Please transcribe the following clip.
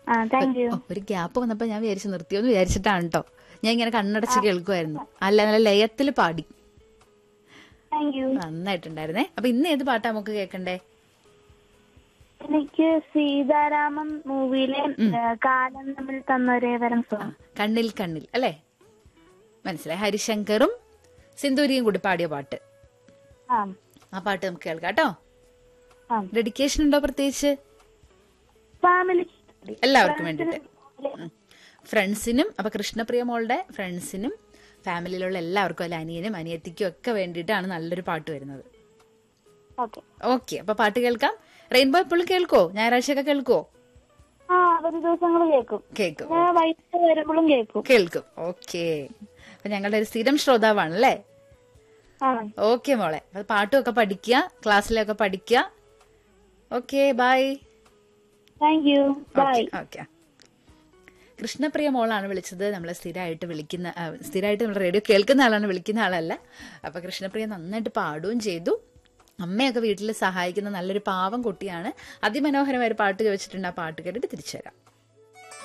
ആ thank you ഓ, ഒരു gap വന്നപ്പോ ഞാൻ വിചാരിച്ചു നിർത്തിയോന്ന് വിചാരിച്ചിട്ടാണ് കേട്ടോ ഞാൻ ഇങ്ങനെ കണ്ണടച്ച് കേൾക്കുമായിരുന്നു അല്ല നല്ല ലയത്തിൽ പാടി താങ്ക് യു നന്നായിട്ടുണ്ടായിരുന്നേ അപ്പൊ ഇന്ന് ഏത് പാട്ടാ നമുക്ക് കേൾക്കണ്ടേ എനിക്ക് സീതാരാമൻ മൂവിയിലെ കാലം തമ്മിൽ തന്നൊരേ വരം സോങ് കണ്ണിൽ കണ്ണിൽ അല്ലേ മനസ്സിലായി ഹരിശങ്കറും സിന്ദൂരിയും കൂടി പാടിയ പാട്ട് ആ ആ പാട്ട് നമുക്ക് കേൾക്കാം കേട്ടോ ആ ഡെഡിക്കേഷൻ ഉണ്ടോ പ്രത്യേകിച്ച് ഫാമിലി എല്ലാവർക്കും വേണ്ടിയിട്ട് ഉം. ഫ്രണ്ട്സിനും അപ്പൊ കൃഷ്ണപ്രിയ മോളുടെ ഫ്രണ്ട്സിനും ഫാമിലിയിലുള്ള എല്ലാവർക്കും അല്ല അനിയനും അനിയത്തിക്കും ഒക്കെ വേണ്ടിയിട്ടാണ് നല്ലൊരു പാട്ട് വരുന്നത് ഓക്കെ ഓക്കെ അപ്പൊ പാട്ട് കേൾക്കാം റെയിൻബോ എപ്പോഴും കേൾക്കോ ഞായറാഴ്ചയൊക്കെ കേൾക്കോ ആ അവധി ദിവസങ്ങൾ കേൾക്കും കേൾക്കും ഞാൻ വൈകിട്ട് വരുമ്പോഴും കേൾക്കും കേൾക്കും ഓക്കെ അപ്പൊ ഞങ്ങളുടെ ഒരു സ്ഥിരം ശ്രോതാവാണ് അല്ലേ ആ ഓക്കെ മോളെ അപ്പൊ പാട്ടുമൊക്കെ പഠിക്കുക ക്ലാസ്സിലൊക്കെ പഠിക്കുക okay bye thank you bye okay Krishnapriya മോളാണ് വിളിച്ചത് നമ്മളെ സ്ഥിരമായിട്ട് വിളിക്കുന്ന ആ, സ്ഥിരമായിട്ട് നമ്മൾ റേഡിയോ കേൾക്കുന്ന ആളാണ് വിളിക്കുന്ന ആളല്ല അപ്പൊ കൃഷ്ണപ്രിയ നന്നായിട്ട് പാടുകയും ചെയ്തു അമ്മയൊക്കെ വീട്ടിൽ സഹായിക്കുന്ന നല്ലൊരു പാവം കുട്ടിയാണ് അതിമനോഹരമായ ഒരു പാട്ട് ചോദിച്ചിട്ടുണ്ട് ആ പാട്ട് കേട്ടിട്ട് തിരിച്ചു വരാം